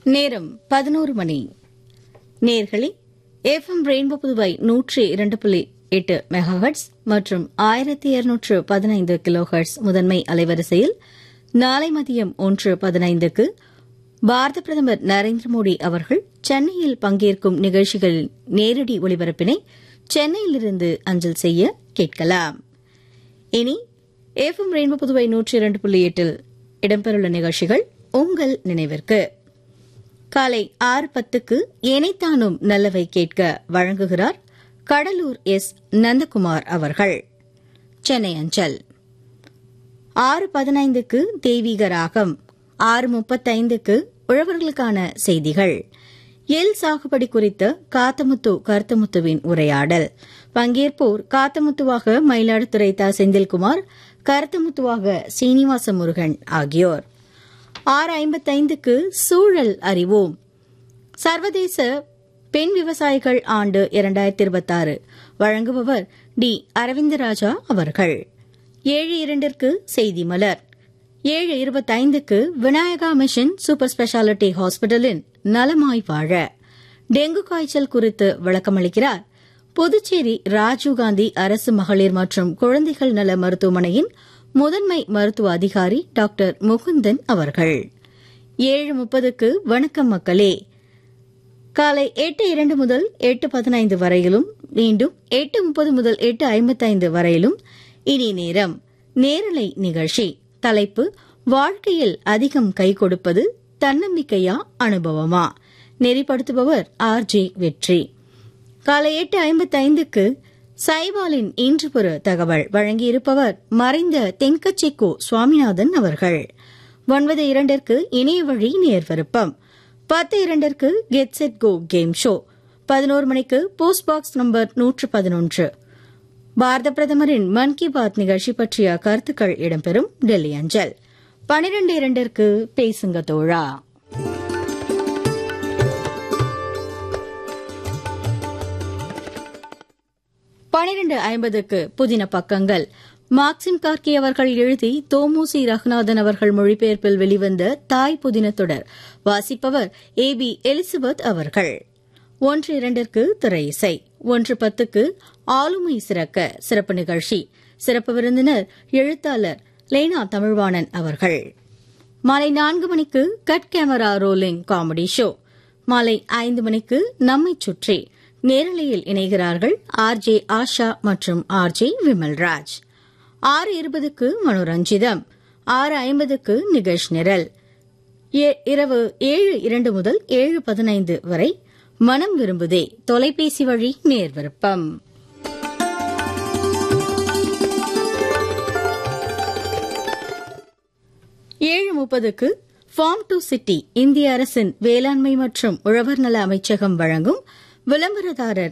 நேரம் பதினோரு மணி நேர்களே எஃப்எம் ரெயின்போ புதுவை நூற்றி இரண்டு புள்ளி எட்டு மெகாஹெட்ஸ் மற்றும் ஆயிரத்தி இருநூற்று பதினைந்து கிலோஹெட்ஸ் முதன்மை அலைவரிசையில் நாளை மதியம் ஒன்று பதினைந்துக்கு பாரத பிரதமர் நரேந்திர மோடி அவர்கள் சென்னையில் பங்கேற்கும் நிகழ்ச்சிகளின் நேரடி ஒளிபரப்பினை சென்னையிலிருந்து அஞ்சல் செய்ய கேட்கலாம் இனி எஃப்எம் ரெயின்போ புதுவை நூற்றி இரண்டு புள்ளி எட்டில் இடம்பெறவுள்ள நிகழ்ச்சிகள் உங்கள் நினைவிற்கு காலை ஆறு பத்துக்கு இணைத்தானும் நல்லவை கேட்க வழங்குகிறார் கடலூர் எஸ் நந்தகுமார் அவர்கள் சென்னை அஞ்சல் ஆறு பதினைந்துக்கு தெய்வீக ராகம் ஆறு முப்பத்தைந்துக்கு உழவர்களுக்கான செய்திகள் எல் சாகுபடி குறித்த காத்தமுத்து கருத்தமுத்துவின் உரையாடல் பங்கேற்போர் காத்தமுத்துவாக மயிலாடுதுறை த செந்தில்குமார் கருத்தமுத்துவாக சீனிவாச முருகன் ஆகியோர் ஆறு ஐம்பத்தைந்துக்கு சூழல் அறிவோம் சர்வதேச பெண் விவசாயிகள் ஆண்டு இரண்டாயிரத்தி இருபத்தாறு வழங்குபவர் டி அரவிந்தராஜா அவர்கள் ஏழு இரண்டிற்கு செய்தி மலர் ஏழு இருபத்தைந்துக்கு விநாயகா மிஷன் சூப்பர் ஸ்பெஷாலிட்டி ஹாஸ்பிட்டலின் நலமாய் வாழ டெங்கு காய்ச்சல் குறித்து விளக்கமளிக்கிறார் புதுச்சேரி ராஜீவ்காந்தி அரசு மகளிர் மற்றும் குழந்தைகள் நல மருத்துவமனையின் முதன்மை மருத்துவ அதிகாரி டாக்டர் முகுந்தன் அவர்கள் ஏழு முப்பதுக்கு வணக்கம் மக்களே காலை எட்டு இரண்டு முதல் எட்டு பதினைந்து வரையிலும் மீண்டும் எட்டு முப்பது முதல் எட்டு ஐம்பத்தைந்து வரையிலும் இனி நேரம் நேரலை நிகழ்ச்சி தலைப்பு வாழ்க்கையில் அதிகம் கை கொடுப்பது தன்னம்பிக்கையா அனுபவமா நெறிப்படுத்துபவர் ஆர் ஜே வெற்றி காலை எட்டு ஐம்பத்தைந்துக்கு சைபாலின் இன்று புற தகவல் வழங்கியிருப்பவர் மறைந்த தென்கச்சிக்கோ சுவாமிநாதன் அவர்கள் ஒன்பது இரண்டிற்கு இணைய வழி நேர்விருப்பம் பத்து இரண்டிற்கு get set go game show பதினோரு மணிக்கு போஸ்ட் பாக்ஸ் நம்பர் நூற்று பதினொன்று பாரத பிரதமரின் மன் கி பாத் நிகழ்ச்சி பற்றிய கருத்துக்கள் இடம்பெறும் டெல்லி அஞ்சல் பனிரெண்டு இரண்டிற்கு பேசுங்க தோழா பனிரெண்டு ஐம்பதுக்கு புதின பக்கங்கள் மார்க்சிம் கார்கி அவர்கள் எழுதி தோமுசி ரகுநாதன் அவர்கள் மொழிபெயர்ப்பில் வெளிவந்த தாய் புதின தொடர் வாசிப்பவர் ஏ பி எலிசபெத் அவர்கள் ஒன்று இரண்டிற்கு திரை இசை ஒன்று பத்துக்கு ஆளுமை சிறக்க சிறப்பு நிகழ்ச்சி சிறப்பு விருந்தினர் எழுத்தாளர் லேனா தமிழ்வாணன் அவர்கள் மாலை நான்கு மணிக்கு cut camera rolling comedy show மாலை ஐந்து மணிக்கு நம்மை சுற்றி நேரலையில் இணைகிறார்கள் ஆர் ஜே ஆஷா மற்றும் ஆர் ஜே விமல்ராஜ் ஆறு இருபதுக்கு மனோரஞ்சிதம் ஆறு ஐம்பதுக்கு நிகழ்ச் நிரல் இரவு ஏழு இரண்டு முதல் ஏழு பதினைந்து வரை மனம் விரும்புதே தொலைபேசி வழி நேர்விருப்பம் ஏழு முப்பதுக்கு ஃபார்ம் டு சிட்டி இந்திய அரசின் வேளாண்மை மற்றும் உழவர் நல அமைச்சகம் வழங்கும் விளம்பரதாரர்